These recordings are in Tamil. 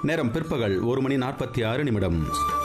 நேரம் பிற்பகல் ஒரு மணி நாற்பத்தி ஆறு நிமிடம்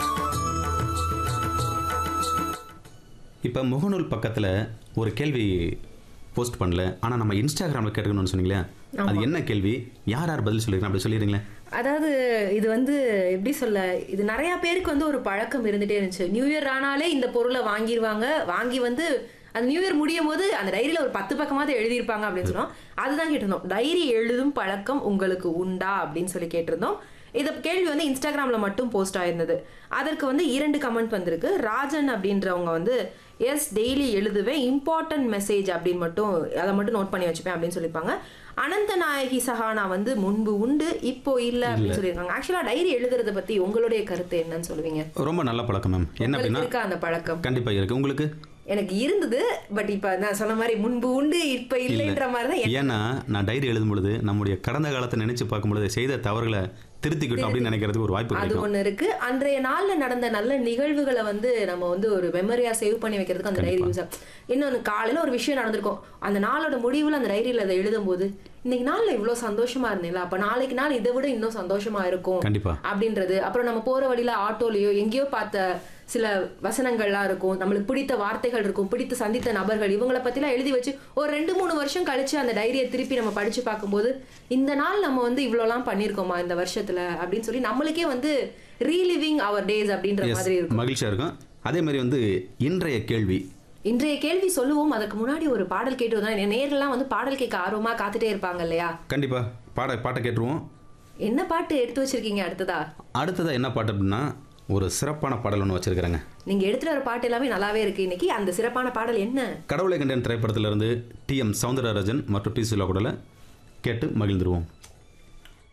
இப்போ முகநூல் பக்கத்தில் ஒரு கேள்வி போஸ்ட் பண்ணல ஆனால் நம்ம இன்ஸ்டாகிராமில் கேட்டுக்கணும்னு சொன்னீங்களே அது என்ன கேள்வி யார் யார் பதில் சொல்லிருக்கீங்க அப்படி சொல்லிடுறீங்களே அதாவது இது வந்து எப்படி சொல்ல இது நிறைய பேருக்கு வந்து ஒரு பழக்கம் இருந்துட்டே இருந்துச்சு நியூ இயர் ஆனாலே இந்த பொருளை வாங்கிடுவாங்க வாங்கி வந்து அந்த நியூ இயர் முடியும் போது அந்த டைரியில ஒரு பத்து பக்கமாவது எழுதியிருப்பாங்க அப்படின்னு சொன்னோம் அதுதான் கேட்டிருந்தோம் டைரி எழுதும் பழக்கம் உங்களுக்கு உண்டா அப்படின்னு சொல்லி கேட்டிருந்தோம் இந்த கேள்வி வந்து இன்ஸ்டாகிராம்ல மட்டும் போஸ்ட் ஆயிருந்தது அதற்கு வந்து இரண்டு கமெண்ட் வந்திருக்கு ராஜன் அப்படின்றவங்க வந்து எஸ் டெய்லி எழுதுவேன் இம்பார்ட்டன்ட் மெசேஜ் அப்படின்னு மட்டும் அதை மட்டும் நோட் பண்ணி வச்சுப்பேன் அப்படின்னு சொல்லியிருப்பாங்க அனந்த நாயகி சஹானா வந்து முன்பு உண்டு இப்போ இல்ல அப்படின்னு சொல்லியிருக்காங்க ஆக்சுவலா டைரி எழுதுறத பத்தி உங்களுடைய கருத்து என்னன்னு சொல்லுவீங்க ரொம்ப நல்ல பழக்கம் மேம் என்ன உங்களுக்கு அப்படின்னா இருக்கா அந்த பழக்கம் கண்டிப்பாக இருக்கு உங்களுக்கு எனக்கு இருந்தது பட் இப்ப நான் சொன்ன மாதிரி முன்பு உண்டு இப்ப இல்லைன்ற மாதிரி தான் எனக்கு- ஏன்னா நான் டைரி எழுதும் பொழுது நம்முடைய கடந்த காலத்தை நினைச்சு பார்க்கும் பொழுது செய்த தவறுகளை திருத்திக்கிட்டோம் அப்படின்னு நினைக்கிறதுக்கு ஒரு வாய்ப்பு அது கிடைக்கும் ஒண்ணு இருக்கு அன்றைய நாள்ல நடந்த நல்ல நிகழ்வுகளை வந்து நம்ம வந்து ஒரு மெமரியா சேவ் பண்ணி வைக்கிறதுக்கு அந்த டைரி யூஸ் இன்னொன்னு காலையில ஒரு விஷயம் நடந்திருக்கும் அந்த நாளோட முடிவுல அந்த டைரியில அதை எழுதும் போது இன்னைக்கு நாள்ல இவ்வளவு சந்தோஷமா இருந்தீங்களா அப்ப நாளைக்கு நாள் இதை விட இன்னும் சந்தோஷமா இருக்கும் கண்டிப்பா அப்படின்றது அப்புறம் நம்ம போற வழியில ஆட்டோலயோ எங்கேயோ பார்த்த சில வசனங்கள்லாம் இருக்கும் நம்மளுக்கு பிடித்த வார்த்தைகள் இருக்கும் பிடித்த சந்தித்த நபர்கள் இவங்களை பத்திலாம் எழுதி வச்சு ஒரு ரெண்டு மூணு வருஷம் கழிச்சு அந்த டைரியை திருப்பி நம்ம படிச்சு பார்க்கும்போது இந்த நாள் நம்ம வந்து இவ்வளோலாம் பண்ணியிருக்கோமா இந்த வருஷத்துல அப்படின்னு சொல்லி நம்மளுக்கே வந்து ரீலிவிங் அவர் டேஸ் அப்படின்ற எஸ் மாதிரி இருக்கும் மகிழ்ச்சியாக இருக்கும் அதே மாதிரி வந்து இன்றைய கேள்வி இன்றைய கேள்வி சொல்லுவோம் அதுக்கு முன்னாடி ஒரு பாடல் கேட்டு வந்தோம் நேர்கள்லாம் வந்து பாடல் கேட்க ஆர்வமா காத்துட்டே இருப்பாங்க இல்லையா கண்டிப்பாக பாட பாட்டை கேட்டுருவோம் என்ன பாட்டு எடுத்து வச்சிருக்கீங்க அடுத்ததா அடுத்ததாக என்ன பாட்டு அப்படின்னா ஒரு சிறப்பான பாடல் ஒன்று வச்சிருக்கிறேங்க நீங்க எடுத்துட்டு வர பாட்டு எல்லாமே நல்லாவே இருக்கு இன்னைக்கு அந்த சிறப்பான பாடல் என்ன கடவுளை கண்டேன் திரைப்படத்திலிருந்து டி எம் சவுந்தரராஜன் மற்றும் டி சிலா கூடல கேட்டு மகிழ்ந்துருவோம்